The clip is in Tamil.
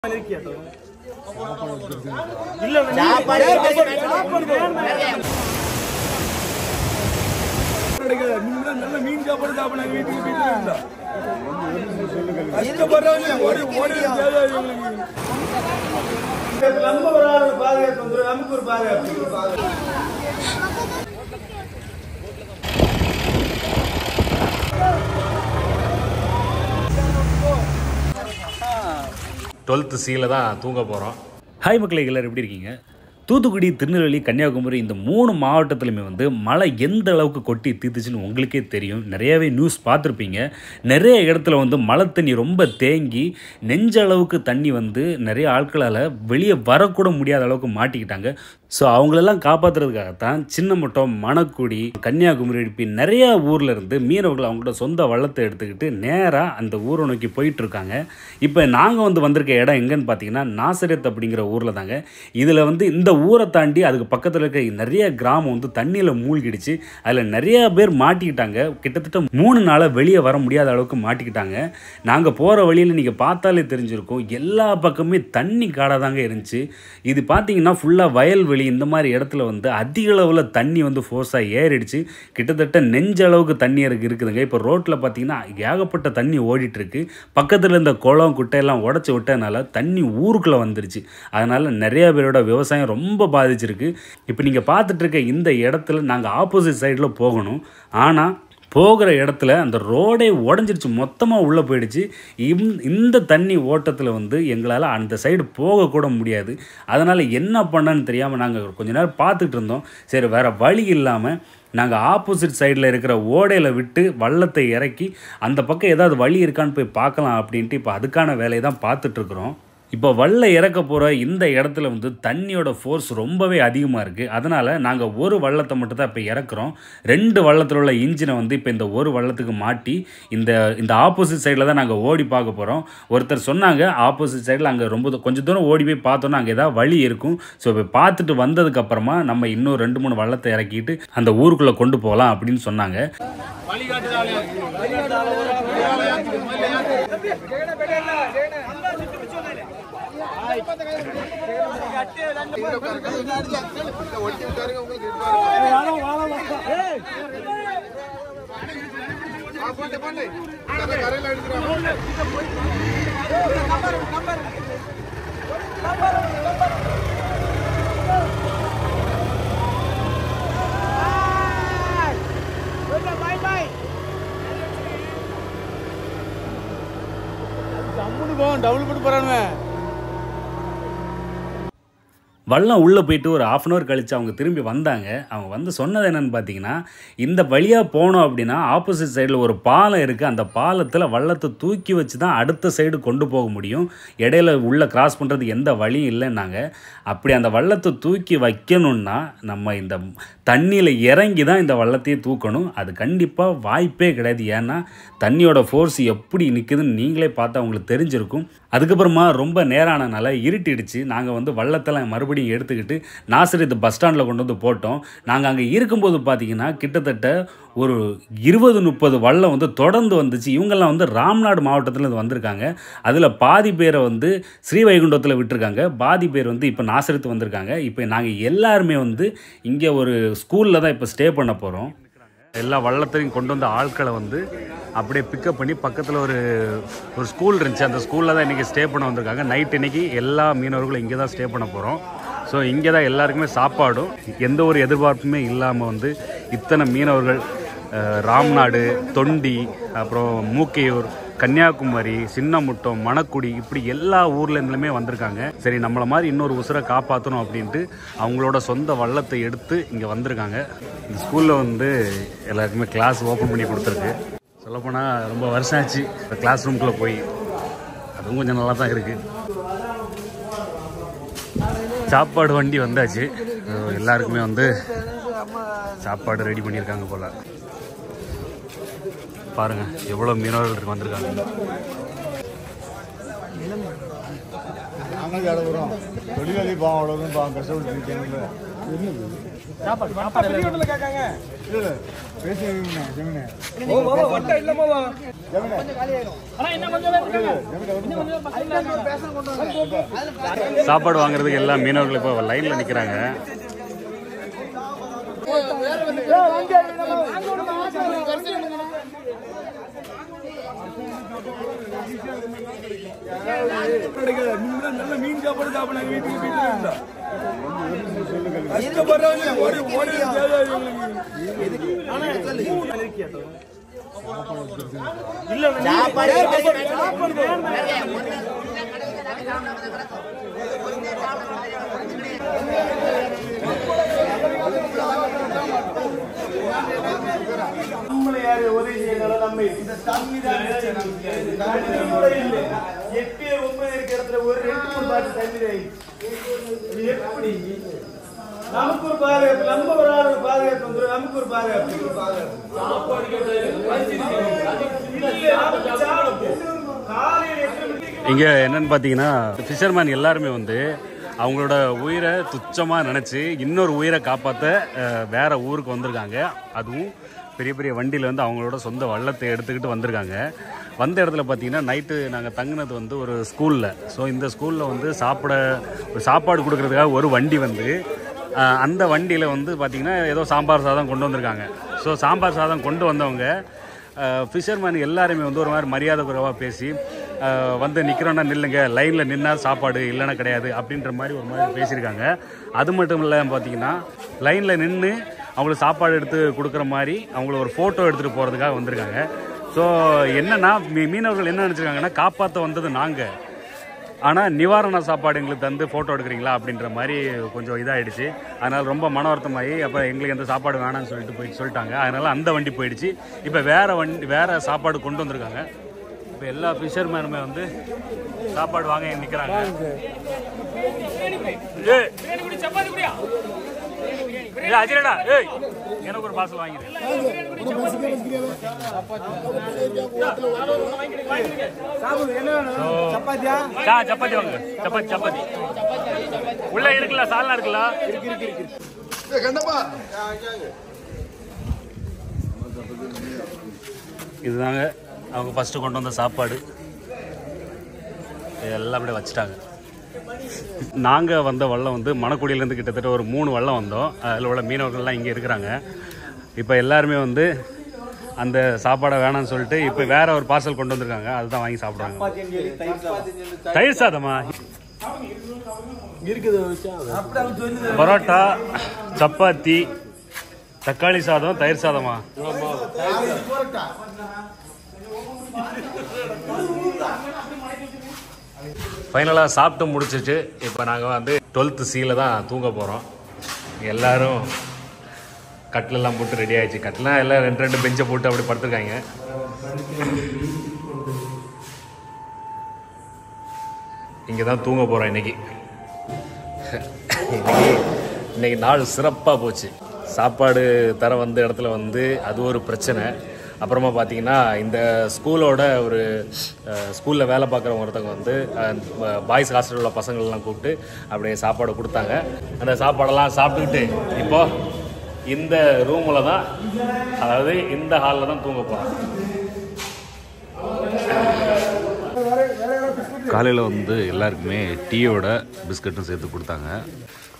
நல்ல மீன் சாப்பாடு சாப்பிடலாம் வீட்டுக்கு வீட்டுல இருந்தா கஷ்டப்படுறவங்க ஒரு ஒரு தேவை இவங்களுக்கு. நம்ம ஒரு ஆள் பாதுகாப்பு வந்துரும், நமக்கு ஒரு பாதுகாப்பு டுவெல்த்து சியில் தான் தூங்க போகிறோம் ஹாய் மக்களே எல்லாரும் எப்படி இருக்கீங்க தூத்துக்குடி திருநெல்வேலி கன்னியாகுமரி இந்த மூணு மாவட்டத்துலையுமே வந்து மழை எந்த அளவுக்கு கொட்டி தீர்த்துச்சுன்னு உங்களுக்கே தெரியும் நிறையாவே நியூஸ் பார்த்துருப்பீங்க நிறைய இடத்துல வந்து மழை தண்ணி ரொம்ப தேங்கி நெஞ்ச அளவுக்கு தண்ணி வந்து நிறைய ஆட்களால் வெளியே வரக்கூட முடியாத அளவுக்கு மாட்டிக்கிட்டாங்க ஸோ அவங்களெல்லாம் காப்பாற்றுறதுக்காகத்தான் சின்ன மட்டம் மணக்குடி கன்னியாகுமரி இப்படி நிறையா ஊரில் இருந்து மீனவர்கள் அவங்களோட சொந்த வள்ளத்தை எடுத்துக்கிட்டு நேராக அந்த ஊரை நோக்கி போயிட்டு இருக்காங்க இப்போ நாங்கள் வந்து வந்திருக்க இடம் எங்கன்னு பார்த்தீங்கன்னா நாசரத் அப்படிங்கிற ஊரில் தாங்க இதில் வந்து இந்த ஊரை தாண்டி அதுக்கு பக்கத்தில் இருக்க நிறைய கிராமம் வந்து தண்ணியில் மூழ்கிடுச்சு அதில் நிறைய பேர் மாட்டிக்கிட்டாங்க கிட்டத்தட்ட மூணு நாளாக வெளியே வர முடியாத அளவுக்கு மாட்டிக்கிட்டாங்க நாங்கள் போகிற வழியில் நீங்கள் பார்த்தாலே தெரிஞ்சிருக்கும் எல்லா பக்கமே தண்ணி காடாக தாங்க இருந்துச்சு இது பார்த்தீங்கன்னா ஃபுல்லாக வயல்வெளி இந்த மாதிரி இடத்துல வந்து அதிக அளவில் தண்ணி வந்து ஃபோர்ஸாக ஏறிடுச்சு கிட்டத்தட்ட நெஞ்ச அளவுக்கு தண்ணி இருக்கு இருக்குதுங்க இப்போ ரோட்டில் பார்த்தீங்கன்னா ஏகப்பட்ட தண்ணி ஓடிட்டு இருக்கு பக்கத்தில் இந்த குளம் குட்டையெல்லாம் உடச்சி விட்டதுனால தண்ணி ஊருக்குள்ளே வந்துருச்சு அதனால் நிறைய பேரோட விவசாயம் ரொம்ப பாதிச்சிருக்கு இப்போ நீங்கள் பார்த்துட்டு இருக்க இந்த இடத்துல நாங்கள் ஆப்போசிட் சைடில் போகணும் ஆனால் போகிற இடத்துல அந்த ரோடே உடஞ்சிருச்சு மொத்தமாக உள்ளே போயிடுச்சு இந் இந்த தண்ணி ஓட்டத்தில் வந்து எங்களால் அந்த சைடு போகக்கூட முடியாது அதனால் என்ன பண்ணன்னு தெரியாமல் நாங்கள் கொஞ்ச நேரம் பார்த்துட்டு இருந்தோம் சரி வேறு வழி இல்லாமல் நாங்கள் ஆப்போசிட் சைடில் இருக்கிற ஓடையில் விட்டு வள்ளத்தை இறக்கி அந்த பக்கம் ஏதாவது வழி இருக்கான்னு போய் பார்க்கலாம் அப்படின்ட்டு இப்போ அதுக்கான வேலையை தான் பார்த்துட்ருக்குறோம் இப்போ வல்ல இறக்க போகிற இந்த இடத்துல வந்து தண்ணியோட ஃபோர்ஸ் ரொம்பவே அதிகமாக இருக்குது அதனால் நாங்கள் ஒரு வள்ளத்தை மட்டும் தான் இப்போ இறக்குறோம் ரெண்டு வள்ளத்தில் உள்ள இன்ஜினை வந்து இப்போ இந்த ஒரு வள்ளத்துக்கு மாட்டி இந்த இந்த ஆப்போசிட் சைடில் தான் நாங்கள் ஓடி பார்க்க போகிறோம் ஒருத்தர் சொன்னாங்க ஆப்போசிட் சைடில் அங்கே ரொம்ப தூ- கொஞ்சம் தூரம் ஓடி போய் பார்த்தோன்னா அங்கே ஏதாவது வழி இருக்கும் ஸோ இப்போ பார்த்துட்டு வந்ததுக்கப்புறமா நம்ம இன்னும் ரெண்டு மூணு வள்ளத்தை இறக்கிட்டு அந்த ஊருக்குள்ளே கொண்டு போகலாம் அப்படின்னு சொன்னாங்க டபுள் போட்டு போறானுங்க வள்ளம் உள்ளே போயிட்டு ஒரு ஆஃப் அன் ஹவர் கழித்து அவங்க திரும்பி வந்தாங்க அவங்க வந்து சொன்னது என்னன்னு பார்த்தீங்கன்னா இந்த வழியாக போனோம் அப்படின்னா ஆப்போசிட் சைடில் ஒரு பாலம் இருக்குது அந்த பாலத்தில் வள்ளத்தை தூக்கி வச்சு தான் அடுத்த சைடு கொண்டு போக முடியும் இடையில உள்ளே கிராஸ் பண்ணுறதுக்கு எந்த வழியும் இல்லைன்னாங்க அப்படி அந்த வள்ளத்தை தூக்கி வைக்கணும்னா நம்ம இந்த தண்ணியில் இறங்கி தான் இந்த வள்ளத்தையே தூக்கணும் அது கண்டிப்பாக வாய்ப்பே கிடையாது ஏன்னா தண்ணியோட ஃபோர்ஸ் எப்படி நிற்குதுன்னு நீங்களே பார்த்தா உங்களுக்கு தெரிஞ்சிருக்கும் அதுக்கப்புறமா ரொம்ப நேரம் ஆனனால இருட்டிடுச்சு நாங்கள் வந்து வள்ளத்தெல்லாம் மறுபடியும் எடுத்துக்கிட்டு நாசரித்து பஸ் ஸ்டாண்டில் கொண்டு வந்து போட்டோம் நாங்கள் அங்கே இருக்கும்போது பார்த்தீங்கன்னா கிட்டத்தட்ட ஒரு இருபது முப்பது வள்ளம் வந்து தொடர்ந்து வந்துச்சு இவங்கெல்லாம் வந்து ராம்நாடு மாவட்டத்தில் இருந்து வந்திருக்காங்க அதில் பாதி பேரை வந்து ஸ்ரீவைகுண்டத்தில் விட்டுருக்காங்க பாதி பேர் வந்து இப்போ நாசரித்து வந்திருக்காங்க இப்போ நாங்கள் எல்லாருமே வந்து இங்கே ஒரு ஸ்கூலில் தான் இப்போ ஸ்டே பண்ண போகிறோம் எல்லா வள்ளத்தையும் கொண்டு வந்த ஆட்களை வந்து அப்படியே பிக்கப் பண்ணி பக்கத்தில் ஒரு ஒரு ஸ்கூல் இருந்துச்சு அந்த ஸ்கூலில் தான் இன்றைக்கி ஸ்டே பண்ண வந்திருக்காங்க நைட் இன்னைக்கு எல்லா மீனவர்களும் இங்கே தான் ஸ்டே பண்ண போகிறோம் ஸோ இங்கே தான் எல்லாருக்குமே சாப்பாடும் எந்த ஒரு எதிர்பார்ப்புமே இல்லாமல் வந்து இத்தனை மீனவர்கள் அஹ், ராம்நாடு தொண்டி அப்புறம் மூக்கையூர் கன்னியாகுமரி சின்னமுட்டம் மணக்குடி இப்படி எல்லா ஊர்ல இருந்துமே வந்திருக்காங்க சரி நம்மள மாதிரி இன்னொரு உசுரை காப்பாற்றணும் அப்படின்ட்டு அவங்களோட சொந்த வள்ளத்தை எடுத்து இங்கே வந்திருக்காங்க இந்த ஸ்கூலில் வந்து எல்லாருக்குமே கிளாஸ் ஓப்பன் பண்ணி கொடுத்துருக்கு சொல்லப்போனால் ரொம்ப வருஷம் ஆச்சு இந்த கிளாஸ் ரூம்குள்ளே போய் அதுவும் கொஞ்சம் நல்லா தான் இருக்குது சாப்பாடு வண்டி வந்தாச்சு அஹ் எல்லாருக்குமே வந்து சாப்பாடு ரெடி பண்ணியிருக்காங்க போல பாருங்க எவ்வளோ மீனவர்கள் இருக்கு வந்திருக்காங்க நாங்களும் இடம் வரும் தொழிலாளி பாவம் அவ்வளோதான் பாவம் கஷ்டப்பட்டு இருக்காங்கல்ல பெரிய வீட்டுல கேட்காங்க ஓ மாமா வட்டா இல்ல மாமா சாப்பாடு வாங்குறதுக்கு எல்லா மீனவர்களும் இப்போ லைனில் நிற்கிறாங்க கிடைக்காது நீங்க தான் நல்ல மீன் சாப்பாடு சாப்பிடலாம் வீட்டுக்கு வீட்டுல இருந்தா கஷ்டப்படுறவங்க ஒரு ஒரு தேவை நம்மளை யாரு உதவி செய்யணும் நம்ம இந்த தண்ணி தான் தண்ணி கூட இல்லை எட்டு பேர் ஒன்பது இருக்கிற இடத்துல ஒரு ரெண்டு மூணு பாட்டு தண்ணி தான் இது எப்படி நமக்கு ஒரு பாதுகாப்பு நம்ம ஒரு ஆளோட பாதுகாப்பு வந்துடும் நமக்கு ஒரு பாதுகாப்பு ஒரு பாதுகாப்பு சாப்பாடு காலையில் எட்டு மணிக்கு இங்கே என்னன்னு பார்த்தீங்கன்னா ஃபிஷர்மேன் எல்லாருமே வந்து அவங்களோட உயிரை துச்சமாக நினச்சி இன்னொரு உயிரை காப்பாற்ற அஹ், வேற ஊருக்கு வந்திருக்காங்க அதுவும் பெரிய பெரிய வண்டியில் வந்து அவங்களோட சொந்த வள்ளத்தை எடுத்துக்கிட்டு வந்திருக்காங்க வந்த இடத்துல பார்த்தீங்கன்னா நைட்டு நாங்கள் தங்கினது வந்து ஒரு ஸ்கூலில் ஸோ இந்த ஸ்கூலில் வந்து சாப்பிட ஒரு சாப்பாடு கொடுக்கறதுக்காக ஒரு வண்டி வந்து அஹ், அந்த வண்டியில் வந்து பார்த்திங்கன்னா ஏதோ சாம்பார் சாதம் கொண்டு வந்திருக்காங்க ஸோ சாம்பார் சாதம் கொண்டு வந்தவங்க ஃபிஷர்மேன் எல்லாருமே வந்து ஒரு மாதிரி மரியாதை குறைவாக பேசி அஹ், வந்து நிற்கிறோன்னா நில்லுங்க லைனில் நின்னா சாப்பாடு இல்லைன்னா கிடையாது அப்படின்ற மாதிரி ஒரு மாதிரி பேசியிருக்காங்க அது மட்டும் இல்லாமல் பார்த்தீங்கன்னா லைனில் நின்று அவங்களுக்கு சாப்பாடு எடுத்து கொடுக்குற மாதிரி அவங்கள ஒரு ஃபோட்டோ எடுத்துகிட்டு போகிறதுக்காக வந்திருக்காங்க ஸோ என்னன்னா மீ- மீனவர்கள் என்ன நினச்சிருக்காங்கன்னா காப்பாற்ற வந்தது நாங்கள் ஆனால் நிவாரண சாப்பாடு எங்களுக்கு தந்து ஃபோட்டோ எடுக்கிறீங்களா அப்படின்ற மாதிரி கொஞ்சம் இதாகிடுச்சு அதனால் ரொம்ப மன வருத்தமாகி அப்போ எங்களுக்கு எந்த சாப்பாடு வேணாம்னு சொல்லிட்டு போய் சொல்லிட்டாங்க அதனால் அந்த வண்டி போயிடுச்சு இப்போ வேறு வண்டி வேறு சாப்பாடு கொண்டு வந்திருக்காங்க இப்போ எல்லா ஃபிஷர்மேனுமே வந்து சாப்பாடு வாங்க நிற்கிறாங்க ஏய் அஜிரடா ஏய் எனக்கு ஒரு பார்சல் வாங்கிடு சப்பாத்தியா சா சப்பாத்தி வாங்க சப்பாத்தி சப்பாத்தி உள்ள இருக்குல்ல சால்னா இருக்குல்ல இதுதாங்க அவங்க ஃபஸ்ட்டு கொண்டு வந்த சாப்பாடு எல்லாம் அப்படியே வச்சுட்டாங்க நாங்கள் வந்த வள்ளம் வந்து மணக்குடியிலேருந்து கிட்டத்தட்ட ஒரு மூணு வள்ளம் வந்தோம் அதில் உள்ள மீனவர்கள்லாம் இங்கே இருக்கிறாங்க இப்போ எல்லாருமே வந்து அந்த சாப்பாடை வேணாம்னு சொல்லிட்டு இப்போ வேற ஒரு பார்சல் கொண்டு வந்திருக்காங்க அதுதான் வாங்கி சாப்பிடுவாங்க தயிர் சாதமா பரோட்டா சப்பாத்தி தக்காளி சாதம் தயிர் சாதமா ஃபைனலாக சாப்பிட்டு முடிச்சிட்டு இப்போ நாங்கள் வந்து டுவெல்த்து சியில் தான் தூங்க போகிறோம் எல்லாரும் கட்டிலெல்லாம் போட்டு ரெடி ஆயிடுச்சு கட்டிலாம் எல்லாம் ரெண்டு ரெண்டு பெஞ்சை போட்டு அப்படி படுத்துருக்காங்க இங்கே தான் தூங்க போகிறோம் இன்னைக்கு இன்னைக்கு இன்னைக்கு நாள் சிறப்பாக போச்சு சாப்பாடு தர வந்த இடத்துல வந்து அது ஒரு பிரச்சனை அப்புறமா பார்த்தீங்கன்னா இந்த ஸ்கூலோட ஒரு ஸ்கூலில் வேலை பார்க்குறவங்க ஒருத்தவங்க வந்து பாய்ஸ் ஹாஸ்டலில் உள்ள பசங்களெல்லாம் கூப்பிட்டு அப்படியே சாப்பாடு கொடுத்தாங்க அந்த சாப்பாடெல்லாம் சாப்பிட்டுக்கிட்டு இப்போ இந்த ரூமில் தான் அதாவது இந்த ஹாலில் தான் தூங்க போகிறோம் காலையில் வந்து எல்லாருக்குமே டீயோட பிஸ்கட்டும் சேர்த்து கொடுத்தாங்க